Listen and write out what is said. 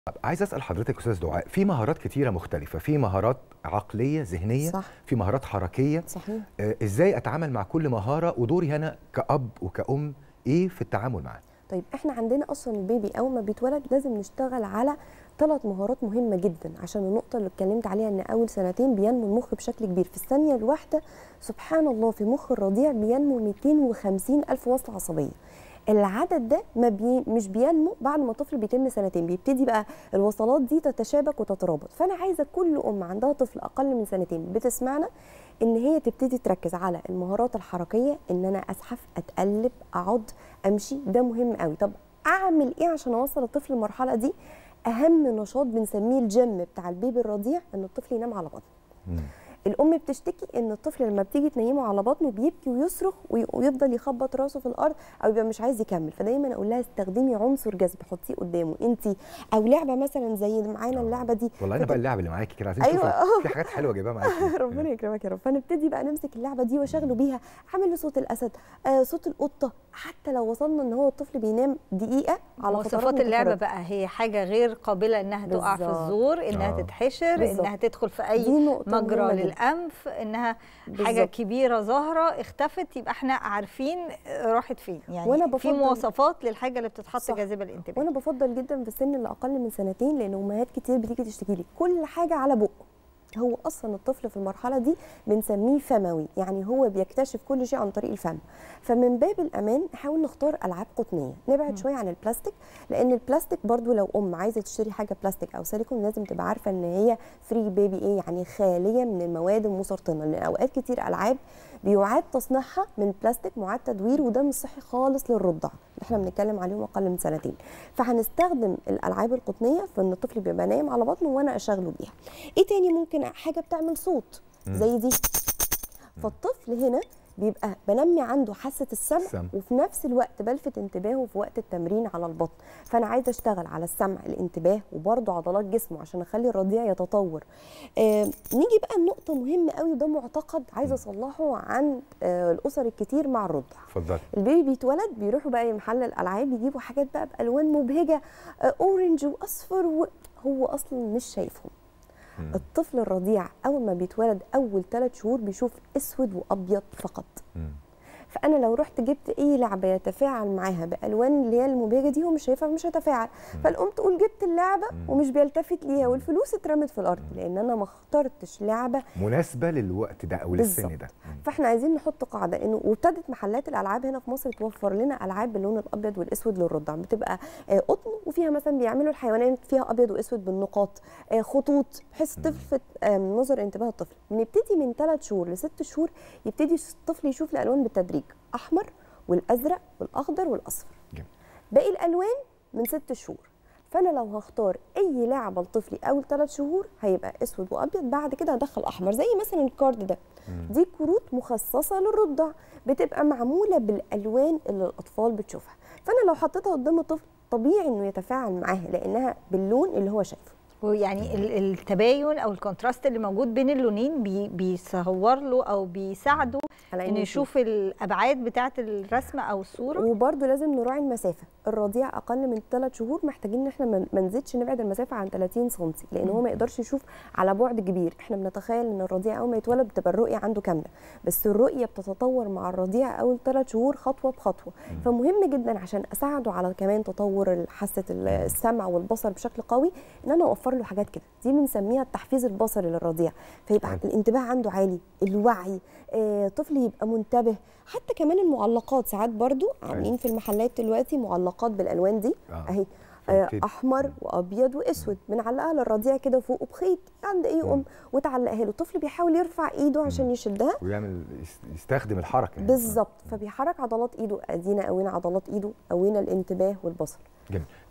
طب عايز اسال حضرتك استاذ دعاء في مهارات كتيره مختلفه في مهارات عقليه ذهنيه صح في مهارات حركيه صحيح آه، ازاي اتعامل مع كل مهاره ودوري هنا كاب وكأم ايه في التعامل معاه طيب احنا عندنا اصلا البيبي اول ما بيتولد لازم نشتغل على ثلاث مهارات مهمه جدا عشان النقطه اللي اتكلمت عليها ان اول سنتين بينمو المخ بشكل كبير في الثانيه الواحده سبحان الله في مخ الرضيع بينمو 250 الف وصله عصبيه العدد ده ما بي مش بينمو بعد ما الطفل بيتم سنتين بيبتدي بقى الوصلات دي تتشابك وتترابط فانا عايزه كل ام عندها طفل اقل من سنتين بتسمعنا ان هي تبتدي تركز على المهارات الحركيه ان انا اسحف اتقلب اقعد امشي ده مهم قوي طب اعمل ايه عشان اوصل الطفل للمرحله دي اهم نشاط بنسميه الجيم بتاع البيبي الرضيع ان الطفل ينام على بطنه مم. الام بتشتكي ان الطفل لما بتيجي تنيمه على بطنه بيبكي ويصرخ وي- ويفضل يخبط راسه في الارض او يبقى مش عايز يكمل فدايما اقول لها استخدمي عنصر جذب حطيه قدامه انت او لعبه مثلا زي اللي معانا آه. اللعبه دي والله انا فت- بقى اللعب اللي معاكي كده عايزين أيوة، نشوف آه. في حاجات حلوه جايبها معاكي ربنا يكرمك يا رب فنبتدي بقى نمسك اللعبه دي واشغله بيها اعمل له صوت الاسد آه صوت القطه حتى لو وصلنا ان هو الطفل بينام دقيقه على فترات مواصفات اللعبه متفرقة. بقى هي حاجه غير قابله انها تقع في بالظبط. الزور انها آه. تتحشر بالظبط. انها تدخل في اي دي نقطه مجرى مهمة جداً. للانف انها حاجه بالظبط. كبيره ظاهره اختفت يبقى احنا عارفين راحت فين يعني وأنا في بفضل- مواصفات للحاجه اللي بتتحط صح. جاذبه الانتباه وانا بفضل جدا في السن اللي اقل من سنتين لان امهات كتير بتيجي تشتكي لي كل حاجه على بقه هو اصلا الطفل في المرحله دي بنسميه فموي يعني هو بيكتشف كل شيء عن طريق الفم فمن باب الامان نحاول نختار العاب قطنيه نبعد شويه عن البلاستيك لان البلاستيك برضو لو ام عايزه تشتري حاجه بلاستيك او سيليكون لازم تبقى عارفه ان هي فري بيبي ايه يعني خاليه من المواد المسرطنه لان اوقات كتير العاب بيعاد تصنيعها من بلاستيك معاد تدوير وده مش صحي خالص للرضع اللي احنا بنتكلم عليهم اقل من سنتين فهنستخدم الالعاب القطنيه في ان الطفل بيبقى نايم على بطنه وانا اشغله بيها ايه تاني ممكن حاجه بتعمل صوت زي دي فالطفل هنا بيبقى بنمي عنده حاسه السمع السمع. وفي نفس الوقت بلفت انتباهه في وقت التمرين على البطن فانا عايزه اشتغل على السمع الانتباه وبرضه عضلات جسمه عشان اخلي الرضيع يتطور آه نيجي بقى لنقطه مهمه قوي وده معتقد عايزه اصلحه عن آه الاسر الكتير مع الرضع اتفضلي البيبي بيتولد بيروحوا بقى محل الالعاب يجيبوا حاجات بقى بالوان مبهجه آه، اورنج واصفر و... هو اصلا مش شايفهم مم. الطفل الرضيع اول ما بيتولد اول ثلاث شهور بيشوف اسود وابيض فقط مم. فانا لو رحت جبت اي لعبه يتفاعل معاها بالوان اللي هي المبهجه دي هو مش شايفها مش هيتفاعل فالام تقول جبت اللعبه مم. ومش بيلتفت ليها والفلوس اترمت في الارض لان انا ما اخترتش لعبه مناسبه للوقت ده او للسن بالظبط. ده مم. فاحنا عايزين نحط قاعده انه وابتدت محلات الالعاب هنا في مصر توفر لنا العاب باللون الابيض والاسود للرضع بتبقى آه، قطن وفيها مثلا بيعملوا الحيوانات فيها ابيض واسود بالنقاط آه، خطوط بحيث تلفت آه، نظر انتباه الطفل بنبتدي من ثلاث شهور لست شهور يبتدي الطفل يشوف الالوان بالتدريج احمر والازرق والاخضر والاصفر جميل. باقي الالوان من ست شهور فانا لو هختار اي لعبه لطفلي اول ثلاث شهور هيبقى اسود وابيض بعد كده هدخل احمر زي مثلا الكارد ده دي كروت مخصصه للرضع بتبقى معموله بالالوان اللي الاطفال بتشوفها فانا لو حطيتها قدام الطفل طبيعي انه يتفاعل معاها لانها باللون اللي هو شايفه ويعني ال- التباين او الكونتراست اللي موجود بين اللونين بي بيصور له او بيساعده على انه يشوف الابعاد بتاعه الرسمه او الصوره وبرده لازم نراعي المسافه الرضيع اقل من 3 شهور محتاجين ان احنا ما- ما نزيدش نبعد المسافه عن 30 سم لان هو ما يقدرش يشوف على بعد كبير احنا بنتخيل ان الرضيع اول ما يتولد بتبقى الرؤيه عنده كامله بس الرؤيه بتتطور مع الرضيع اول 3 شهور خطوه بخطوه فمهم جدا عشان اساعده على كمان تطور حاسه السمع والبصر بشكل قوي ان انا اوفر له حاجات كده دي بنسميها التحفيز البصري للرضيع فيبقى حلو. الانتباه عنده عالي الوعي آه، طفل يبقى منتبه حتى كمان المعلقات ساعات برضو عاملين في المحلات دلوقتي معلقات بالالوان دي آه. اهي آه، فبتدي. احمر وابيض واسود بنعلقها للرضيع كده فوق بخيط عند اي ام وتعلقها له الطفل بيحاول يرفع ايده عشان يشدها ويعمل يس- يستخدم الحركه يعني. بالظبط فبيحرك عضلات ايده ادينا قوينا عضلات ايده قوينا الانتباه والبصر جميل